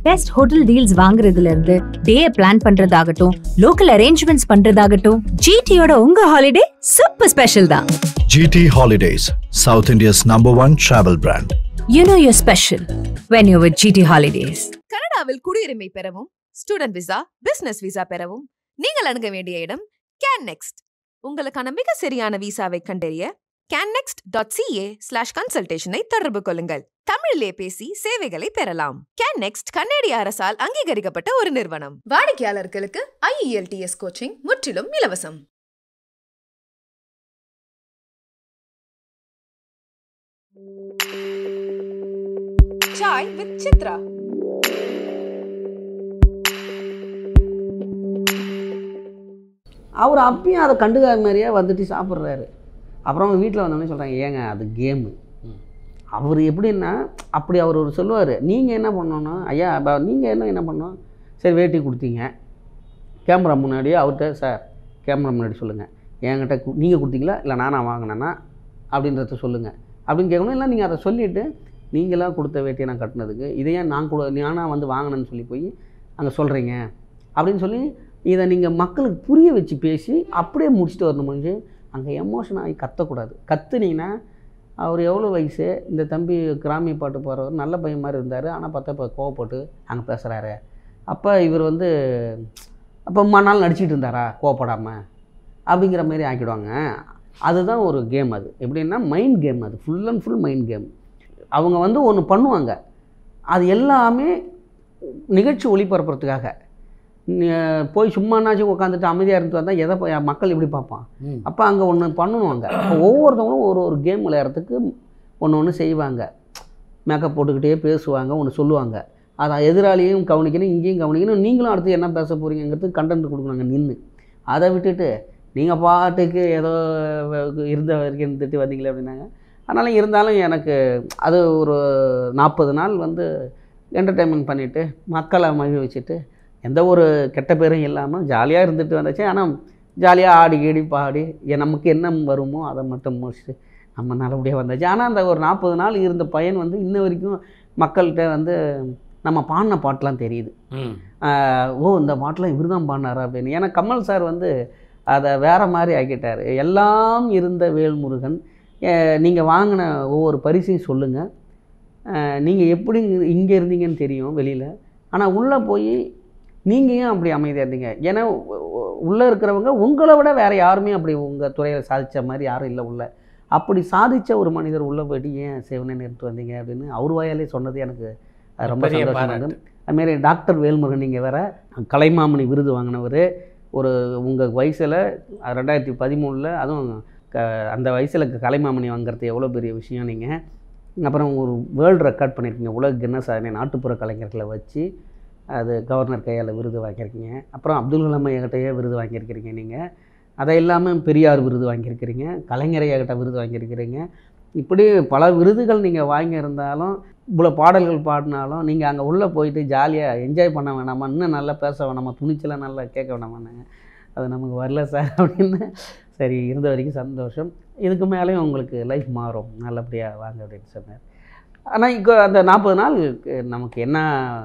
Best hotel deals வாங்குறதுல இருந்து day plan பண்றதாகட்டும் லோக்கல் அரேஞ்ச்மெண்ட்ஸ் பண்றதாகட்டும் ஜிடியோட உங்க ஹாலிடே சூப்பர் ஸ்பெஷல் தான் GT Holidays, South India's number one travel brand. You know your special when you with GT holidays கனடாவில் குடியுரிமை பெறவும் ஸ்டூடெண்ட் விசா பிசினஸ் விசா பெறவும் நீங்கள் அணுக வேண்டிய இடம் கேன் நெக்ஸ்ட் உங்களுக்கான மிக சரியான விசாவை கண்டறிய கேன்னெக்ஸ்ட் டாட் சிஏ ஸ்லாஷ் கன்சல்டேஷனை தொடர்பு கொள்ளுங்கள் தமிழிலே பேசி சேவைகளை பெறலாம் கேன் நெக்ஸ்ட் கன்னடிய அரசால் அங்கீகரிக்கப்பட்ட ஒரு நிறுவனம் வாடிக்கையாளர்களுக்கு ஐஇஎல்டிஎஸ் கோச்சிங் முற்றிலும் இலவசம் சாய் வித் சித்ரா அவர் அப்பயும் அதை கண்டுக்காத மாதிரியே வந்துட்டு சாப்பிட்றாரு அப்புறம் அவங்க வீட்டில் வந்தோடனே சொல்கிறாங்க ஏங்க அது கேமு அவர் எப்படின்னா அப்படி அவர் ஒரு சொல்லுவார் நீங்கள் என்ன பண்ணணும் ஐயா நீங்கள் என்ன என்ன பண்ணணும் சரி வேட்டி கொடுத்தீங்க கேமரா முன்னாடியே அவர்கிட்ட சார் கேமரா முன்னாடி சொல்லுங்கள் என்கிட்ட நீங்கள் கொடுத்தீங்களா இல்லை நானா வாங்கினேன்னா அப்படின்றத சொல்லுங்கள் அப்படின்னு கேட்கணும் இல்லை நீங்கள் அதை சொல்லிவிட்டு நீங்களாக கொடுத்த வேட்டியை நான் கட்டினதுக்கு இதை ஏன் நான் கூட நானாக வந்து வாங்கினேன்னு சொல்லி போய் அங்கே சொல்கிறீங்க அப்படின்னு சொல்லி இதை நீங்கள் மக்களுக்கு புரிய வச்சு பேசி அப்படியே முடிச்சுட்டு வரணும் முடிஞ்சு அங்கே எமோஷன் ஆகி கத்தக்கூடாது கத்துனீங்கன்னா அவர் எவ்வளோ வயசு இந்த தம்பி கிராமிய பாட்டு போகிறவர் நல்ல பையன் மாதிரி இருந்தார் ஆனால் பார்த்தா இப்போ கோவப்பட்டு அங்கே பேசுகிறாரு அப்போ இவர் வந்து அப்போ அம்மா நாள் நடிச்சிட்டு இருந்தாரா கோவப்படாமல் அப்படிங்கிற மாதிரி ஆக்கிடுவாங்க அதுதான் ஒரு கேம் அது எப்படின்னா மைண்ட் கேம் அது full and full mind game அவங்க வந்து ஒன்று பண்ணுவாங்க அது எல்லாமே நிகழ்ச்சி ஒளிபரப்புறதுக்காக நீ, போய் சும்மானாச்சும் உட்காந்துட்டு அமைதியாக இருந்து வந்தால் எதை போய் மக்கள் எப்படி பார்ப்பான் அப்போ அங்கே ஒன்று பண்ணணுவாங்க அப்போ ஒவ்வொருத்தவங்களும் ஒரு ஒரு கேம் விளையாடுறதுக்கு ஒன்று ஒன்று செய்வாங்க மேக்கப் போட்டுக்கிட்டே பேசுவாங்க ஒன்று சொல்லுவாங்க அதை எதிராளியும் கவனிக்கணும் இங்கேயும் கவனிக்கணும் நீங்களும் அடுத்து என்ன பேச போகிறீங்கிறது கண்டென்ட் கொடுக்கணுங்க நின்று அதை விட்டுட்டு நீங்கள் பாட்டுக்கு ஏதோ இருந்த வரைக்கும் இருந்துட்டு வந்தீங்களே அப்படின்னாங்க அதனால் இருந்தாலும் எனக்கு அது ஒரு நாற்பது நாள் வந்து என்டர்டெயின்மெண்ட் பண்ணிவிட்டு மக்களை மகிழ்விச்சுட்டு எந்த ஒரு கெட்ட பேரும் இல்லாமல் ஜாலியாக இருந்துட்டு வந்தாச்சு ஆனால் ஜாலியாக ஆடி கீடி பாடி எ- நமக்கு என்ன வருமோ அதை மட்டும் முடிச்சுட்டு நம்ம நல்லபடியாக வந்தாச்சு ஆனால் அந்த ஒரு நாற்பது நாள் இருந்த பையன் வந்து இன்ன வரைக்கும் மக்கள்கிட்ட வந்து நம்ம பாடின பாட்டெலாம் தெரியுது ஆஹ் ஓ இந்த பாட்டெலாம் இவர் தான் பாடினாரா அப்படின்னு ஏன்னா கமல் சார் வந்து அதை வேறு மாதிரி ஆக்கிட்டார் எல்லாம் இருந்த வேல்முருகன் நீங்கள் வாங்கின ஒவ்வொரு பரிசையும் சொல்லுங்கள் நீங்கள் எப்படி இங்கே இருந்தீங்கன்னு தெரியும் வெளியில் ஆனால் உள்ளே போய் நீங்கள் ஏன் அப்படி அமைதியாக இருந்தீங்க ஏன்னா உள்ளே இருக்கிறவங்க உங்களை விட வேறு யாருமே அப்படி உங்கள் துறையில் சாதித்த மாதிரி யாரும் இல்லை உள்ள அப்படி சாதித்த ஒரு மனிதர் உள்ளே போயிட்டு ஏன் சிவனை நிறுத்து வந்தீங்க அப்படின்னு அவர் வாயாலே சொன்னது எனக்கு அது ரொம்ப பெரிய சந்தோஷமா பாராட்டு. இருந்தது அதுமாரி டாக்டர் வேல்முருகன் நீங்கள் வேற கலைமாமணி விருது வாங்கினவர் ஒரு உங்கள் வயசில் ரெண்டாயிரத்தி பதிமூணில் அதுவும் க அந்த வயசில் கலைமாமணி வாங்குறது எவ்வளோ பெரிய விஷயம் நீங்கள் அப்புறம் ஒரு வேர்ல்டு ரெக்கார்ட் பண்ணியிருக்கீங்க உலக கின்ன சாதனை நாட்டுப்புற கலைஞர்களை வச்சு அது கவர்னர் கையால் விருது வாங்கியிருக்கீங்க அப்புறம் அப்துல் கலாம் ஐயாகிட்டயே விருது வாங்கியிருக்கிறீங்க நீங்கள் அதை இல்லாமல் பெரியார் விருது வாங்கியிருக்கிறீங்க கலைஞர் ஐயாகிட்ட விருது வாங்கியிருக்கிறீங்க இப்படி பல விருதுகள் நீங்கள் வாங்கியிருந்தாலும் இவ்வளோ பாடல்கள் பாடினாலும் நீங்கள் அங்கே உள்ளே போயிட்டு ஜாலியாக என்ஜாய் பண்ண வேணாமா இன்னும் நல்லா பேச வேணாமா துணிச்சலாக நல்லா கேட்க வேணாமான்னாங்க அது நமக்கு வரல சார் அப்படின்னு சரி இருந்த வரைக்கும் சந்தோஷம் இதுக்கு மேலேயும் உங்களுக்கு லைஃப் மாறும் நல்லபடியாக வாங்க அப்படின்னு சொன்னார் ஆனால் இப்போ அந்த நாற்பது நாள் நமக்கு என்ன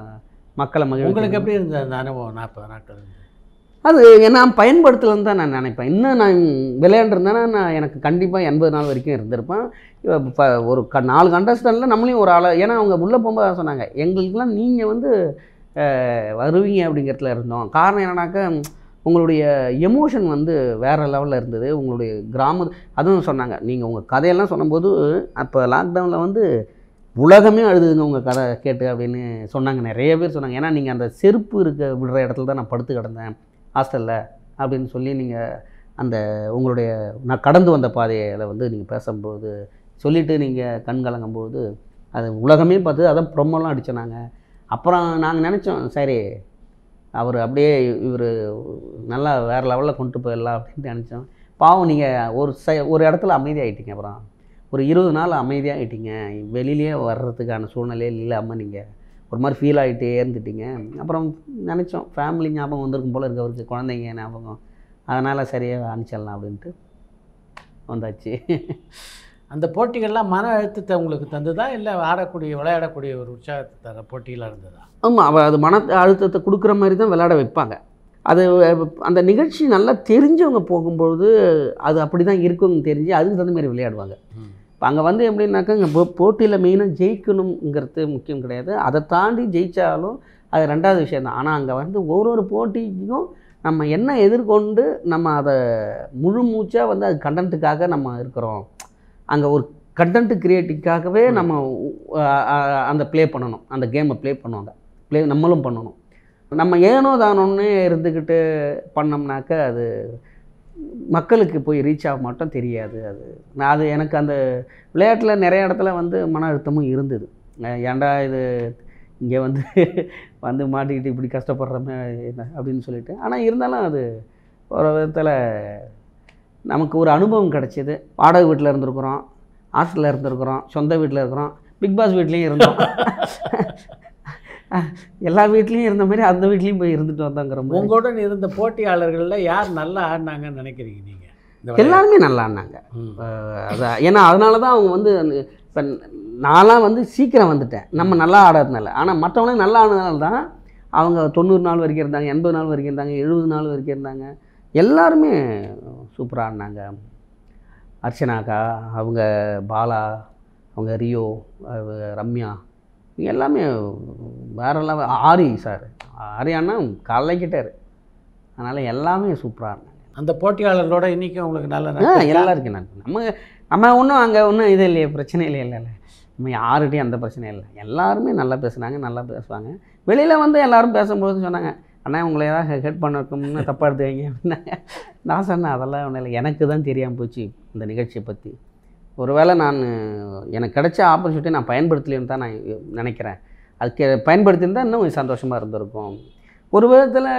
மக்களை மகிழ் உங்களுக்கு எப்படி இருந்தது அந்த அனுபவம் நாற்பது நாட்கள் இருந்தது? அது நான் பயன்படுத்தலன்னு தான் நான் நினைப்பேன் இன்னும் நான் விளையாண்டுருந்தேன்னா நான் எனக்கு கண்டிப்பாக எண்பது நாள் வரைக்கும் இருந்திருப்பேன் இப்போ ஒரு க நாலு கண்டஸ்டண்டில் நம்மளையும் ஒரு ஆளை ஏன்னா அவங்க உள்ளே போகும்போது அதான் சொன்னாங்க எங்களுக்கெல்லாம் நீங்கள் வந்து அஹ், வருவீங்க அப்படிங்கிறதுல இருந்தோம் காரணம் என்னன்னாக்கா உங்களுடைய எமோஷன் வந்து வேறு லெவலில் இருந்தது உங்களுடைய கிராம அதுவும் சொன்னாங்க நீங்கள் உங்கள் கதையெல்லாம் சொன்னபோது அப்போ லாக்டவுனில் வந்து உலகமே அழுதுங்க உங்கள் கதை கேட்டு அப்படின்னு சொன்னாங்க நிறைய பேர் சொன்னாங்க ஏன்னா நீங்கள் அந்த செருப்பு இருக்க விடுற இடத்துல தான் நான் படுத்து கிடந்தேன் ஹாஸ்டலில் அப்படின்னு சொல்லி நீங்கள் அந்த உங்களுடைய நான் கடந்து வந்த பாதையில் வந்து நீங்கள் பேசும்போது சொல்லிவிட்டு நீங்கள் கண் கலங்கும்போது அது உலகமே பார்த்து அதான் ப்ரொமோலாம் அடிச்சோம் நாங்கள் அப்புறம் நாங்கள் நினச்சோம் சரி அவர் அப்படியே இவர் நல்லா வேறு லெவலில் கொண்டு போயிடலாம் அப்படின்ட்டு நினச்சோம் பாவம் நீங்கள் ஒரு ச ஒரு இடத்துல அமைதியாகிட்டீங்க அப்புறம் ஒரு இருபது நாள் அமைதியாகிட்டீங்க வெளியிலேயே வர்றதுக்கான சூழ்நிலையே இல்லாமல் நீங்கள் ஒரு மாதிரி ஃபீல் ஆகிட்டே இருந்துட்டீங்க அப்புறம் நினச்சோம் ஃபேமிலி ஞாபகம் வந்திருக்கும் போல இருக்கு அவருக்கு குழந்தைங்க ஞாபகம் அதனால் சரியாக அனுப்பிச்சிடலாம் அப்படின்ட்டு வந்தாச்சு அந்த போட்டிகள்லாம் மன அழுத்தத்தை உங்களுக்கு தந்ததா இல்லை ஆடக்கூடிய விளையாடக்கூடிய ஒரு உற்சாகத்தை தர போட்டிகளாக இருந்ததா ஆமாம் அவள் அது மன அழுத்தத்தை கொடுக்குற மாதிரி தான் விளையாட வைப்பாங்க அது அஹ், அந்த நிகழ்ச்சி நல்லா தெரிஞ்சவங்க போகும்பொழுது அது அப்படி தான் இருக்குன்னு தெரிஞ்சு அதுக்கு தகுந்த மாதிரி விளையாடுவாங்க ம். இப்போ அங்கே வந்து எப்படின்னாக்கா இங்கே போ போட்டியில் மெயினாக ஜெயிக்கணுங்கிறது முக்கியம் கிடையாது அதை தாண்டி ஜெயித்தாலும் அது ரெண்டாவது விஷயம் தான் ஆனால் அங்கே வந்து ஒரு ஒரு போட்டிக்கும் நம்ம என்ன எதிர்கொண்டு நம்ம அதை முழு மூச்சாக வந்து அது கண்டென்ட்டுக்காக நம்ம இருக்கிறோம் அங்கே ஒரு கண்டென்ட் கிரியேட்டிவ்காகவே நம்ம அஹ், அஹ், அந்த ப்ளே பண்ணணும் அந்த கேமை ப்ளே பண்ணுவாங்க ப்ளே நம்மளும் பண்ணணும் நம்ம ஏனோ தானோன்னு இருந்துக்கிட்டு பண்ணோம்னாக்க அது மக்களுக்கு போய் ரீச் ஆக மாட்டோம் தெரியாது அது நான் அது எனக்கு அந்த விளையாட்டில் நிறைய இடத்துல வந்து மன அழுத்தமும் இருந்தது அஹ் ஏன்டா இது இங்கே வந்து வந்து மாட்டிக்கிட்டு இப்படி கஷ்டப்படுறோமே என்ன அப்படின்னு சொல்லிட்டு ஆனால் இருந்தாலும் அது ஒரு விதத்தில் நமக்கு ஒரு அனுபவம் கிடைச்சிது வாடகை வீட்டில் இருந்திருக்கிறோம் ஹாஸ்டலில் இருந்திருக்கிறோம் சொந்த வீட்டில் இருக்கிறோம் பிக் பாஸ் வீட்லேயும் இருந்தோம் எல்லா வீட்லேயும் இருந்த மாதிரி அந்த வீட்லேயும் போய் இருந்துட்டு வந்தோங்கிற மாதிரி உங்களுடன் இருந்த போட்டியாளர்களில் யார் நல்லா ஆடினாங்கன்னு நினைக்கிறீங்க நீங்கள் இந்த விளையாட்டு? எல்லாருமே நல்லா ஆடினாங்க ம். அஹ் அது ஏன்னா அதனால தான் அவங்க வந்து இப்போ நான்லாம் வந்து சீக்கிரம் வந்துட்டேன் நம்ம நல்லா ஆடாதனால ஆனால் மற்றவங்களும் நல்லா ஆனதுனால தான் அவங்க தொண்ணூறு நாள் வரைக்கும் இருந்தாங்க எண்பது நாள் வரைக்கும் இருந்தாங்க எழுபது நாள் வரைக்கும் இருந்தாங்க எல்லாருமே சூப்பராக ஆடினாங்க அர்ச்சனாக்கா அவங்க பாலா அவங்க ரியோ அவங்க ரம்யா இவங்க எல்லாமே வேற லெவல் ஆரி சார் ஆரி அண்ணா கலைக்கிட்டார் அதனால் எல்லாமே சூப்பராக இருந்தாங்க அந்த போட்டியாளர்களோட இன்னைக்கும் உங்களுக்கு நல்ல ஆ நட்பு இருக்கா? எல்லாருக்கும் நட்பு நம்ம நம்ம ஒன்றும் அங்கே ஒன்றும் இது இல்லையே பிரச்சனை இல்லை இல்லை இல்லை நம்ம யாருகிட்டையும் அந்த பிரச்சனை இல்லை எல்லாருமே நல்லா பேசுனாங்க நல்லா பேசுவாங்க வெளியில் வந்து எல்லாரும் பேசும்போது சொன்னாங்க அண்ணா உங்களை ஏதாவது ஹெட் பண்ணிருக்கோம்னு தப்பாக எடுத்துவீங்க அப்படின்னாங்க நான் சொன்னேன் அதெல்லாம் ஒன்றும் இல்லை எனக்கு தான் தெரியாமல் போச்சு இந்த நிகழ்ச்சியை பற்றி ஒருவேளை நான் எனக்கு கிடைச்ச ஆப்பர்ச்சுனிட்டி நான் பயன்படுத்தலைன்னு தான் நான் நினைக்கிறேன் அதுக்கு பயன்படுத்தியிருந்தால் இன்னும் சந்தோஷமாக இருந்திருக்கும் ஒரு விதத்தில்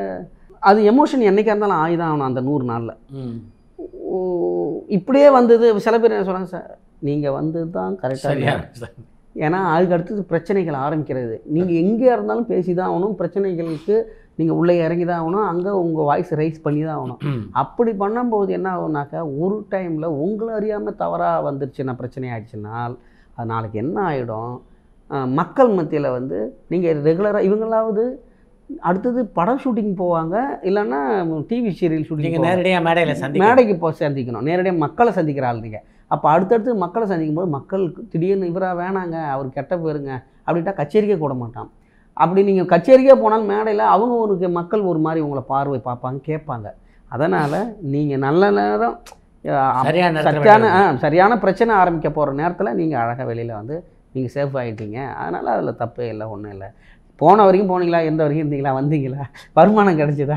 அது எமோஷன் என்றைக்கா இருந்தாலும் ஆகி தான் ஆகணும் அந்த நூறு நாளில் ம். ஓ, இப்படியே வந்தது சில பேர் என்ன சொல்கிறாங்க சார் நீங்கள் வந்து தான் சரியா கரெக்டாக ஏன்னா அதுக்கு அடுத்தது பிரச்சனைகள் ஆரம்பிக்கிறது நீங்கள் எங்கே இருந்தாலும் பேசி தான் ஆகணும் பிரச்சனைகளுக்கு நீங்கள் உள்ளே இறங்கி தான் ஆகணும் அங்கே உங்கள் வாய்ஸ் ரைஸ் பண்ணி தான் ஆகணும் ம். அப்படி பண்ணும்போது என்ன ஆகும்னாக்கா ஒரு டைமில் உங்களை அறியாமல் தவறாக வந்துருச்சுன்னா பிரச்சனை ஆயிடுச்சுனால் அது நாளைக்கு என்ன ஆகிடும் மக்கள் மத்தியில் வந்து நீங்கள் ரெகுலராக இவங்களாவது அடுத்தது படம் ஷூட்டிங் போவாங்க இல்லைன்னா டிவி சீரியல் ஷூட்டிங் நீங்கள் நேரடியாக மேடையில் சந்திக்க மேடைக்கு போய் சந்திக்கணும் நேரடியாக மக்களை சந்திக்கிற ஆள் நீங்கள் அப்போ அடுத்தடுத்து மக்களை சந்திக்கும் போது மக்களுக்கு திடீர்னு இவராக வேணாங்க அவர் கெட்ட பேருங்க அப்படின்ட்டா கச்சேரிக்கே கூட மாட்டான் அப்படி நீங்கள் கச்சேரிக்கே போனாலும் மேடையில் அவங்க ஒரு மக்கள் ஒரு மாதிரி உங்களை பார்வை பார்ப்பாங்க கேட்பாங்க அதனால் நீங்கள் நல்ல நேரம் அஹ், சரியான நேரத்துல சரியான வெளிய ஆ, சரியான பிரச்சனை ஆரம்பிக்க போகிற நேரத்தில் நீங்கள் அழகாக வெளியில் வந்து நீங்கள் சேஃப் ஆகிட்டீங்க அதனால் அதில் தப்பே இல்லை ஒன்றும் இல்லை போன வரைக்கும் போனீங்களா எந்த வரைக்கும் இருந்தீங்களா வந்தீங்களா வருமானம் கிடைச்சதா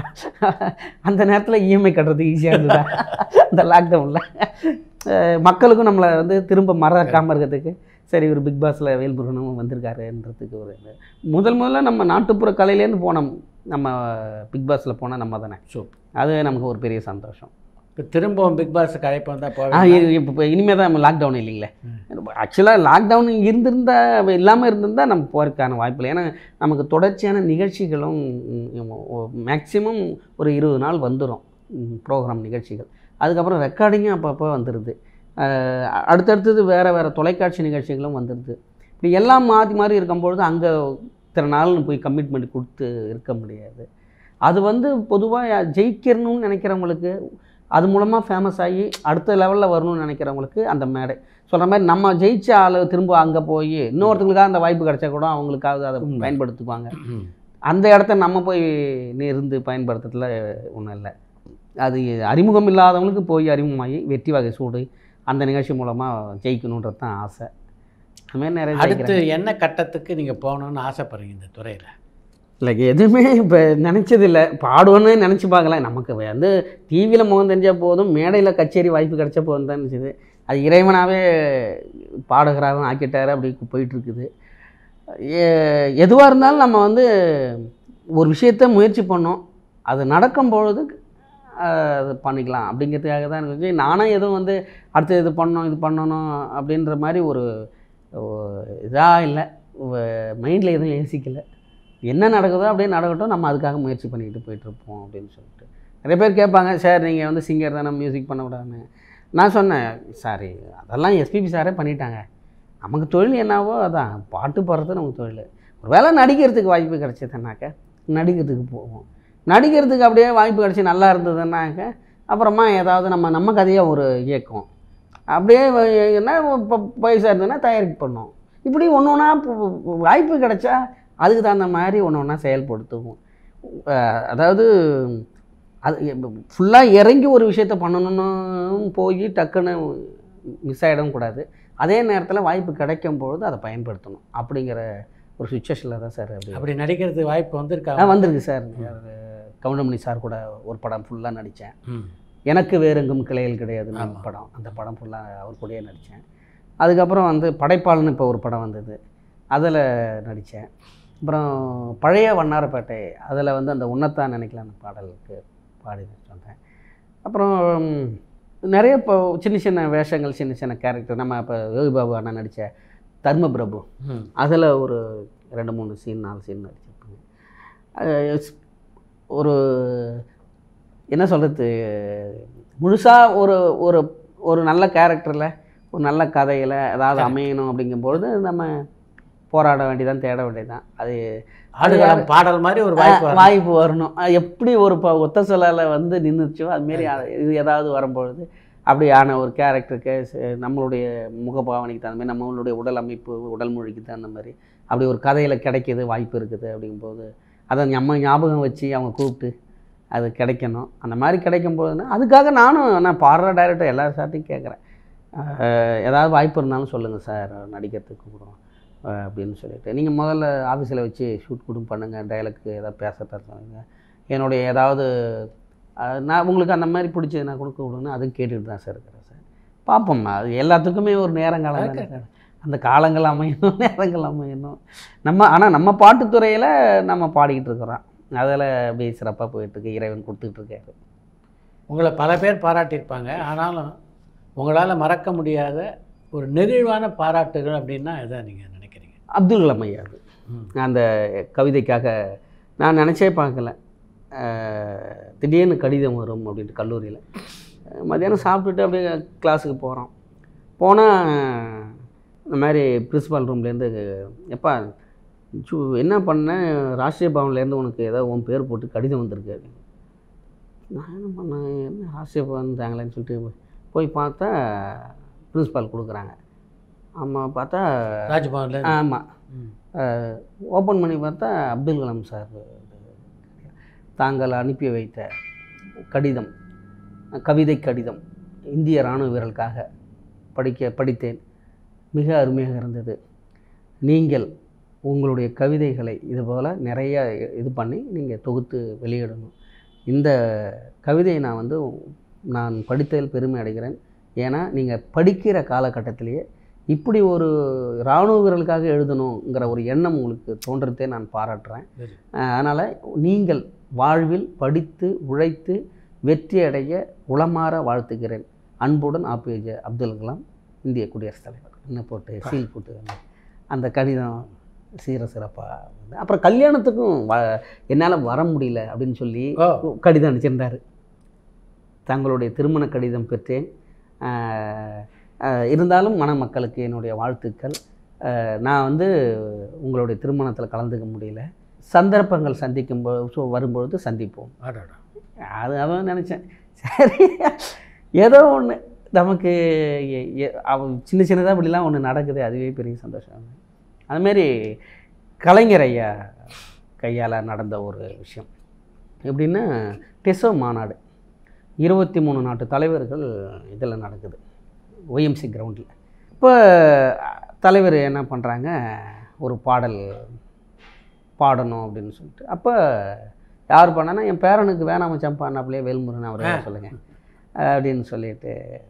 அந்த நேரத்தில் இஎம்ஐ கட்டுறதுக்கு ஈஸியாக இருந்ததா அந்த லாக்டவுனில் மக்களுக்கும் நம்மளை வந்து திரும்ப மறக்காமல் இருக்கிறதுக்கு சரி ஒரு பிக் பாஸில் வேல்முருகனும் வந்திருக்காருன்றதுக்கு ஒரு இது. முதல் முதல்ல நம்ம நாட்டுப்புற கலையிலேருந்து போனோம் நம்ம பிக் பாஸில் போனால் நம்ம தானே சூப்பர் அது நமக்கு ஒரு பெரிய சந்தோஷம் இப்போ திரும்பவும் பிக் பாஸுக்கு அழைப்பு வந்தால் ஆ போவேன் இப்போ இனிமேல் தான் லாக்டவுன் இல்லைங்களே ஆக்சுவலாக லாக்டவுன் இருந்திருந்தா இல்லாமல் இருந்திருந்தால் நம்ம போகிறதுக்கான வாய்ப்பு இல்லை ஏன்னா நமக்கு தொடர்ச்சியான நிகழ்ச்சிகளும் மேக்ஸிமம் ஒரு இருபது நாள் வந்துடும் ப்ரோக்ராம் நிகழ்ச்சிகள் அதுக்கப்புறம் ரெக்கார்டிங்கும் அப்பப்போ வந்துடுது அஹ் அடுத்தடுத்தது வேறு வேறு தொலைக்காட்சி நிகழ்ச்சிகளும் வந்துடுது இப்படி எல்லாம் மாற்றி மாறி இருக்கும்பொழுது அங்கே இத்தனை நாள்னு போய் கமிட்மெண்ட் கொடுத்து இருக்க முடியாது அது வந்து பொதுவாக ஜெயிக்கணும்னு நினைக்கிறவங்களுக்கு அது மூலமாக ஃபேமஸ் ஆகி அடுத்த லெவலில் வரணும்னு நினைக்கிறவங்களுக்கு அந்த மேடை சொல்கிற மாதிரி நம்ம ஜெயிச்ச ஆள் திரும்ப அங்கே போய் இன்னொருத்தங்களுக்காக அந்த வாய்ப்பு கிடைச்சா கூட அவங்களுக்காக அதை உண்மை. பயன்படுத்துவாங்க ம். அந்த இடத்த நம்ம போய் நீ இருந்து பயன்படுத்துறதுல ஒன்றும் இல்லை அது அறிமுகம் இல்லாதவங்களுக்கு போய் அறிமுகமாகி வெற்றி வகை சூடு அந்த நிகழ்ச்சி மூலமாக ஜெயிக்கணுன்றது தான் ஆசை அது மாதிரி நிறைய அடுத்து ஜெயிக்கிறாங்க. என்ன கட்டத்துக்கு நீங்கள் போகணுன்னு ஆசைப்படுறீங்க இந்த துறையில் இல்லை எதுவுமே இப்போ நினச்சதில்லை பாடுவோன்னு நினச்சி பார்க்கல நமக்கு வந்து டிவியில் முகம் தெரிஞ்சால் போதும் மேடையில் கச்சேரி வாய்ப்பு கிடைச்ச போதும் தான் நினச்சிது அது இறைவனாகவே பாடகராகவும் ஆக்கிட்டாரு அப்படி போயிட்டுருக்குது எதுவாக இருந்தாலும் நம்ம வந்து ஒரு விஷயத்த முயற்சி பண்ணோம் அது நடக்கும் பொழுது அஹ், அது பண்ணிக்கலாம் அப்படிங்கிறதுக்காக தான் இருந்துச்சு நானும் எதுவும் வந்து அடுத்து இது பண்ணணும் இது பண்ணணும் அப்படின்ற மாதிரி ஒரு இதாக இல்லை மைண்டில் எதுவும் யோசிக்கலை என்ன நடக்குதோ அப்படியே நடக்கட்டும் நம்ம அதுக்காக முயற்சி பண்ணிக்கிட்டு போயிட்டுருப்போம் அப்படின்னு சொல்லிட்டு நிறைய பேர் கேட்பாங்க சார் நீங்கள் வந்து சிங்கர் தானே மியூசிக் பண்ண விடாதுன்னு நான் சொன்னேன் சாரி அதெல்லாம் எஸ்பிபி சாரே பண்ணிட்டாங்க நமக்கு தொழில் என்னவோ அதான் பாட்டு பாடுறது நமக்கு தொழில் ஒரு வேளை நடிக்கிறதுக்கு வாய்ப்பு கிடைச்சதுன்னாக்க நடிக்கிறதுக்கு போவோம் நடிக்கிறதுக்கு அப்படியே வாய்ப்பு கிடச்சி நல்லா இருந்ததுன்னாக்க அப்புறமா ஏதாவது நம்ம நம்ம கதையாக ஒரு இயக்கம் அப்படியே வ- என்ன இப்போ பைசா இருந்ததுன்னா தயாரிப்பு பண்ணோம் இப்படி ஒன்று ஒன்றா வாய்ப்பு கிடைச்சா அதுக்கு தகுந்த மாதிரி ஒன்று ஒன்றா செயல்படுத்துவோம் அஹ் அதாவது அது ஃபுல்லாக இறங்கி ஒரு விஷயத்த பண்ணணும்னு போய் டக்குன்னு மிஸ் ஆகிடவும் கூடாது அதே நேரத்தில் வாய்ப்பு கிடைக்கும் பொழுது அதை பயன்படுத்தணும் அப்படிங்கிற ஒரு சுச்சுவேஷனில் தான் சார் அப்படி அப்படி நடிக்கிறதுக்கு வாய்ப்பு வந்திருக்கா ஆ வந்திருக்கு சார் கவுண்டமணி சார் கூட ஒரு படம் ஃபுல்லாக நடித்தேன் ம். எனக்கு வேறெங்கும் கிளைகள் கிடையாதுன்னு ஆமா. படம் அந்த படம் ஃபுல்லாக அவர் கூடயே நடித்தேன் அதுக்கப்புறம் வந்து படைப்பாளன்னு இப்போ ஒரு படம் வந்தது அதில் நடித்தேன் அப்புறம் பழைய வண்ணாரப்பேட்டை அதில் வந்து அந்த உன்னத்தான் நினைக்கல அந்த பாடலுக்கு பாடி வந்தேன் அப்புறம் ம், நிறைய இப்போ சின்ன சின்ன வேஷங்கள் சின்ன சின்ன கேரக்டர் நம்ம இப்போ யோகி பாபு அண்ணா நடித்த தர்ம பிரபு ம். அதில் ஒரு ரெண்டு மூணு சீன் நாலு சீன் நடிச்சிருப்பாங்க அது ஸ்- ஒரு என்ன சொல்கிறது முழுசாக ஒரு ஒரு ஒரு நல்ல கேரக்டரில் ஒரு நல்ல கதையில் ஏதாவது Correct. அமையணும் அப்படிங்கும்பொழுது நம்ம போராட வேண்டியதான் தேட வேண்டியதான் அது ஆடுகளம் பாடல் மாதிரி ஒரு வாய்ப்பு ஆ, வரணும். வாய்ப்பு வரணும் அது எப்படி ஒரு இப்போ ஒத்த சொல்லால் வந்து நின்றுச்சோ அதுமாரி இது ஏதாவது வரும்பொழுது அப்படியான ஒரு கேரக்டருக்கு நம்மளுடைய முகபாவனைக்கு தகுந்த மாதிரி நம்மளுடைய உடல் அமைப்பு உடல் மொழிக்கு தகுந்த மாதிரி அப்படி ஒரு கதையில் கிடைக்கிது வாய்ப்பு இருக்குது அப்படிங்கும்போது அதை நம்ம ஞாபகம் வச்சு அவங்க கூப்பிட்டு அது கிடைக்கணும் அந்த மாதிரி கிடைக்கும் போதுன்னா அதுக்காக நானும் நான் பாடுற டைரக்டர் எல்லா சார்ட்டையும் கேட்குறேன் ஏதாவது வாய்ப்பு இருந்தாலும் சொல்லுங்கள் சார் நடிக்கிறதுக்கு கூப்பிடுவோம் அஹ் அப்படின்னு சொல்லிட்டு நீங்கள் முதல்ல ஆஃபீஸில் வச்சு ஷூட் கொடுங்க பண்ணுங்கள் டைலாக்கு ஏதாவது பேச தருவாங்க என்னுடைய ஏதாவது அஹ், நான் உங்களுக்கு அந்த மாதிரி பிடிச்சது நான் கொடுக்க விடுங்க அதுவும் கேட்டுட்டு தான் சார் இருக்கிறேன் சார் பார்ப்போம் அது எல்லாத்துக்குமே ஒரு நேரங்காலம் தானே சார் அந்த காலங்கள் அமையணும் நேரங்கள் அமையணும் நம்ம ஆனால் நம்ம பாட்டுத்துறையில் நம்ம பாடிக்கிட்டு இருக்கிறோம் அதில் அப்படியே சிறப்பாக போயிட்டுருக்கு இறைவன் கொடுத்துட்டு இருக்காரு உங்களை பல பேர் பாராட்டியிருப்பாங்க ஆனாலும் உங்களால் மறக்க முடியாத ஒரு நெகிழ்வான பாராட்டுகள் அப்படின்னா எதை நீங்கள் நினைக்கிறீங்க அப்துல் கலாம் ஐயா அது ம். அந்த கவிதைக்காக நான் நினச்சே பார்க்கல அஹ், திடீர்னு கடிதம் வரும் அப்படின்ட்டு கல்லூரியில் மத்தியானம் சாப்பிட்டுட்டு அப்படியே கிளாஸுக்கு போகிறோம் போனால் இந்த மாதிரி பிரின்ஸிபால் ரூம்லேருந்து எப்பா சு என்ன பண்ணேன் ராஷ்ட்ரிய பவன்லேருந்து உனக்கு ஏதோ உன் பேர் போட்டு கடிதம் வந்திருக்கு அப்படின்னு. நான் என்ன பண்ணேன் என்ன ராஷ்ட்ரிய பவன் தாங்களேன்னு சொல்லிட்டு போய் பார்த்தா பிரின்ஸிபால் கொடுக்குறாங்க ஆமாம் பார்த்தா ராஜ்பவன்ல ஆமாம் ம். ஓப்பன் பண்ணி பார்த்தா அப்துல் கலாம் சார் தாங்கள் அனுப்பி வைத்த கடிதம் கவிதை கடிதம் இந்திய இராணுவ வீரர்களுக்காக படிக்க படித்தேன் மிக அருமையாக இருந்தது நீங்கள் உங்களுடைய கவிதைகளை இதுபோல் நிறைய இது பண்ணி நீங்கள் தொகுத்து வெளியிடணும் இந்த கவிதையை நான் வந்து நான் படித்ததில் பெருமை அடைகிறேன் ஏன்னா நீங்கள் படிக்கிற காலகட்டத்திலேயே இப்படி ஒரு இராணுவ வீரர்களுக்காக எழுதணுங்கிற ஒரு எண்ணம் உங்களுக்கு தோன்றதே நான் பாராட்டுறேன் Very அதனால் நீங்கள் வாழ்வில் படித்து உழைத்து வெற்றி அடைய உளமாற வாழ்த்துகிறேன் அன்புடன் ஆபிஜே அப்துல் கலாம் இந்திய குடியரசுத் தலைவர் என்ன போட்டு சீல் போட்டு வந்து அந்த கடிதம் சீர சிறப்பாக வந்து அப்புறம் கல்யாணத்துக்கும் வ என்னால் வர முடியல அப்படின்னு சொல்லி ஓ கடிதம் அனுப்பிச்சிருந்தார் தங்களுடைய திருமண கடிதம் பெற்றேன் ஆஹ், ஆஹ், இருந்தாலும் மணமக்களுக்கு என்னுடைய வாழ்த்துக்கள் ஆஹ், நான் வந்து உங்களுடைய திருமணத்தில் கலந்துக்க முடியல சந்தர்ப்பங்கள் சந்திக்கும் போது வரும்பொழுது சந்திப்போம் ஆடாடா அது அதான் நினச்சேன் சரி ஏதோ ஒன்று நமக்கு எ- எ- அவ சின்ன சின்னதாக இப்படிலாம் ஒன்று நடக்குது அதுவே பெரிய சந்தோஷம் அதுமாரி கலைஞர் ஐயா கையால் நடந்த ஒரு விஷயம் எப்படின்னா டெசோ மாநாடு இருபத்தி மூணு நாட்டு தலைவர்கள் இதில் நடக்குது ஒய்எம்சி கிரவுண்டில் இப்போ தலைவர் என்ன பண்ணுறாங்க ஒரு பாடல் பாடணும் அப்படின்னு சொல்லிட்டு அப்போ யார் பண்ணனா என் பேரனுக்கு வேணாம் மச்சான் பாடினாப்புலையே வேல்முருகன் அவரை சொல்லுங்கள் அப்படின்னு சொல்லிட்டு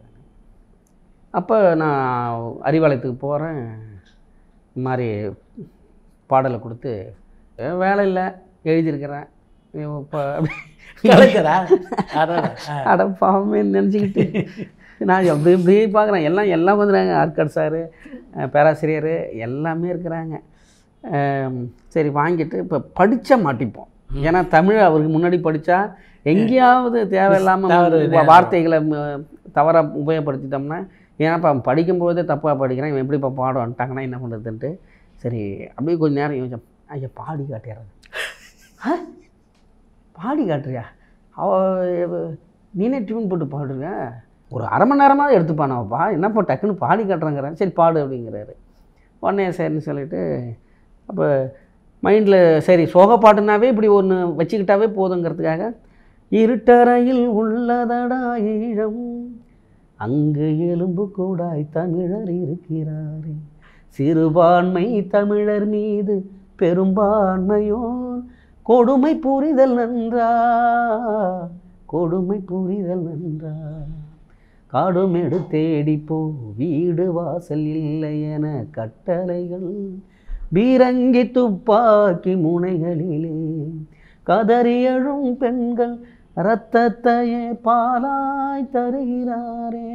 அப்போ நான் அறிவாலயத்துக்கு போகிறேன் இந்த மாதிரி பாடலை கொடுத்து "ஏ, வேலை இல்லை எழுதியிருக்கிறேன் இப்போ கலைஞரா அடாடா ஆ. அட பாவமே நினச்சிக்கிட்டு நான் அப்படி இப்படி பார்க்குறேன் எல்லாம் எல்லாம் வந்துடுறாங்க ஆர்காட் சாரு அஹ் பேராசிரியர் எல்லாமே இருக்கிறாங்க அஹ் சரி வாங்கிட்டு இப்போ படிச்சா மாட்டிப்போம் ஏன்னா தமிழ் அவருக்கு முன்னாடி படித்தா எங்கேயாவது தவறு தேவையில்லாமல் நேரம். வார்த்தைகளை ம- தவறாக உபயோகப்படுத்திட்டோம்னா ஏன்னாப்பா அவன் படிக்கும்போதே தப்பாக படிக்கிறான் இவன் எப்படிப்பா பாடம் வந்துட்டாங்கன்னா என்ன பண்ணுறதுன்ட்டு சரி அப்படியே கொஞ்ச நேரம் யோசிச்சேன் ஐயா பாடி காட்டிடுறது ஆ பாடி காட்டுறியா அவ இவ- நீனே டியூன் போட்டு பாடுங்க ஒரு அரை மணி நேரமாக எடுத்துப்பானாப்பா என்னப்பா டக்குன்னு பாடி காட்டுறேங்கிறேன் சரி பாடு அப்படிங்கிறாரு உடனே சரின்னு சொல்லிட்டு அப்போ மைண்டில் சரி சோக பாட்டுனாவே இப்படி ஒன்று வச்சுக்கிட்டாவே போதுங்கிறதுக்காக இருட்டறையில் உள்ளதடா ஈழம் அங்கு எலும்பு கூடாய் தமிழர் இருக்கிறாரே சிறுபான்மை தமிழர் மீது பெரும்பான்மையோர் கொடுமை புரிதல் நன்றா கொடுமை புரிதல் நன்றா காடுமெடு தேடிப்போ வீடு வாசல் இல்லை என கட்டளைகள் பீரங்கி துப்பாக்கி முனைகளிலே கதறி எழும் பெண்கள் இரத்தத்தையே பாலாய் தருகிறாரே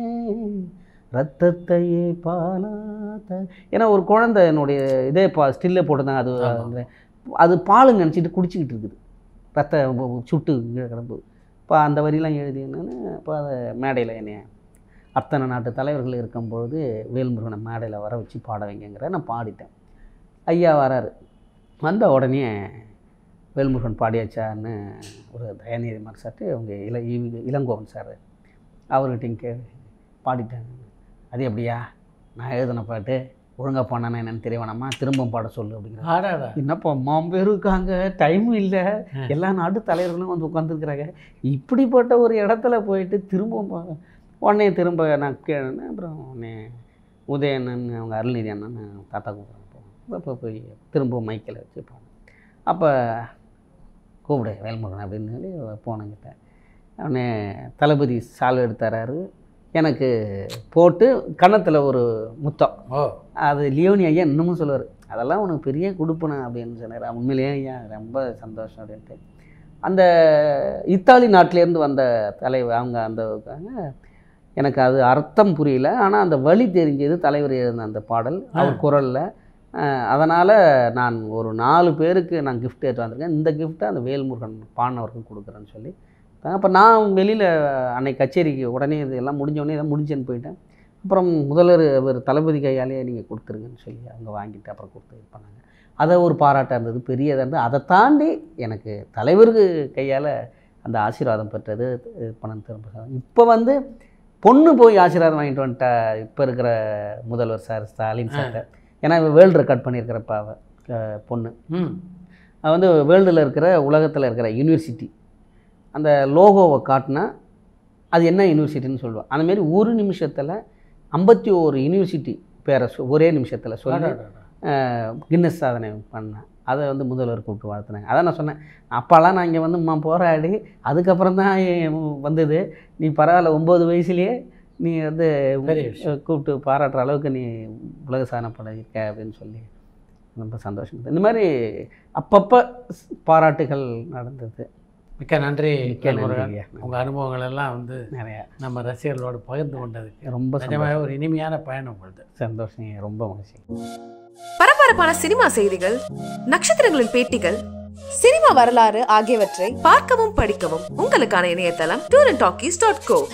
ரத்தத்தையே பாலாய் த ஏன்னா ஒரு குழந்தை என்னுடைய இதே பா ஸ்டில்லே போட்டிருந்தாங்க அது ஆமா. அந்த அது பாலுங்க நினச்சிட்டு குடிச்சிக்கிட்டு இருக்குது ரத்த சுட்டு கீழே கிடப்பு இப்போ அந்த வரிலாம் எழுதி என்னன்னு இப்போ அதை மேடையில் என்னைய அத்தனை நாட்டு தலைவர்கள் இருக்கும்பொழுது வேல்முருகனை மேடையில் வர வச்சு பாட வைங்கங்கிற நான் பாடிட்டேன் ஐயா வராரு வந்த உடனே வேல்முருகன் பாடியாச்சான்னு ஒரு தயாநிதி மார் சார்ட்டு அவங்க இள இவங்க இளங்கோவன் சார் அவர்கிட்டையும் கே பாடிட்டேன் அது எப்படியா நான் எழுதின பாட்டு ஒழுங்காக பாடினா என்னன்னு தெரிய வேணாமா திரும்ப பாட சொல்லு அப்படிங்கிற ஆடாடா என்னப்பா மாம் பேரும் இருக்காங்க டைமும் இல்லை ஆ. எல்லா நாட்டு தலைவர்களும் வந்து உட்காந்துருக்குறாங்க இப்படிப்பட்ட ஒரு இடத்துல போயிட்டு திரும்ப பா- உடனே திரும்ப நான் கேட்டேன் அப்புறம் உடனே உதயண்ணன் அவங்க அருள்நிதி அண்ணன் தாத்தா கூப்பிட்றாங்க அப்போ போய் திரும்ப மைக்கில் வச்சு போனேன் அப்போ கூப்பிடு வேல்முருகன் அப்படின்னு சொல்லி போனங்கிட்ட உடனே தளபதி சால் எடுத்தாராரு எனக்கு போட்டு கன்னத்தில் ஒரு முத்தம் ஓ அது லியோனி ஐயா இன்னமும் சொல்லுவார் அதெல்லாம் உனக்கு பெரிய கொடுப்பன அப்படின்னு சொன்னார் உண்மையிலேயே ஐயா ரொம்ப சந்தோஷம் அப்படின்ட்டு அந்த இத்தாலி நாட்டிலேருந்து வந்த தலைவர் அவங்க அந்த இருக்காங்க. எனக்கு அது அர்த்தம் புரியல ஆனால் அந்த வழி தெரிஞ்சது தலைவர் எழுதின அந்த பாடல் அவர் குரலில் அதனால் நான் ஒரு நாலு பேருக்கு நான் gift எடுத்து வந்திருக்கேன் இந்த கிஃப்ட்டை அந்த வேல்முருகன் பாடினவருக்கு கொடுக்குறேன்னு சொல்லி அப்போ நான் வெளியில் அன்னைக்கு கச்சேரிக்கு உடனே இது எல்லாம் முடிஞ்ச உடனே எல்லாம் முடிஞ்சேன்னு போயிட்டேன் அப்புறம் முதல்வர் அவர் தளபதி கையாலேயே நீங்கள் கொடுத்துருங்கன்னு சொல்லி அவங்க வாங்கிட்டு அப்புறம் கொடுத்து இது பண்ணாங்க அதை ஒரு பாராட்டாக இருந்தது பெரியதாக இருந்தது அதை தாண்டி எனக்கு தலைவருக்கு கையால் அந்த ஆசீர்வாதம் பெற்றது இது பண்ண திரும்ப இப்போ வந்து பொண்ணு போய் ஆசீர்வாதம் வாங்கிட்டு வந்துட்டா இப்போ இருக்கிற முதல்வர் சார் ஸ்டாலின் சார்ட்ட ஏன்னா வேர்ல்டு ரெக்கார்ட் பண்ணியிருக்கிறப்ப அவ அஹ், பொண்ணு ம் அது வந்து வேர்ல்டில் இருக்கிற உலகத்தில் இருக்கிற யூனிவர்சிட்டி அந்த லோகோவை காட்டினா அது என்ன யூனிவர்சிட்டின்னு சொல்லுவாள் அந்தமாரி ஒரு நிமிஷத்தில் ஐம்பத்தி ஓரு யூனிவர்சிட்டி பேரை சொ- ஒரே நிமிஷத்தில் சொல்லி அடாடாடா. கின்னஸ் சாதனை பண்ணேன் அதை வந்து முதல்வர் கூப்பிட்டு வாழ்த்துனாங்க அதான் நான் சொன்னேன் அப்போல்லாம் நான் இங்கே வந்து அம்மா போராடி அதுக்கப்புறம் தான் வந்தது நீ பரவாயில்ல ஒம்பது வயசுலேயே நீ வந்து பெரிய விஷயம். கூப்பிட்டு பாராட்டுற அளவுக்கு நீ உலக சாதனை பண்ணியிருக்க அப்படின்னு சொல்லி ரொம்ப சந்தோஷம் இருந்தது. இந்த மாதிரி அப்பப்போ பாராட்டுகள் நடந்தது மிக்க நன்றி மிக்க வேல்முருகன். நன்றிங்க. உங்க அனுபவங்கள் எல்லாம் வந்து நிறையா நம்ம ரசிகர்களோடு பகிர்ந்து கொண்டதுக்கு ரொம்ப சந்தோஷம். நிஜமாவே ஒரு இனிமையான பயணம் உங்களுது சந்தோஷம் ரொம்ப மகிழ்ச்சி பரபரப்பான சினிமா செய்திகள் நட்சத்திரங்களின் பேட்டிகள் சினிமா வரலாறு ஆகியவற்றை பார்க்கவும் படிக்கவும் உங்களுக்கான இணையதளம் tour and talkies dot go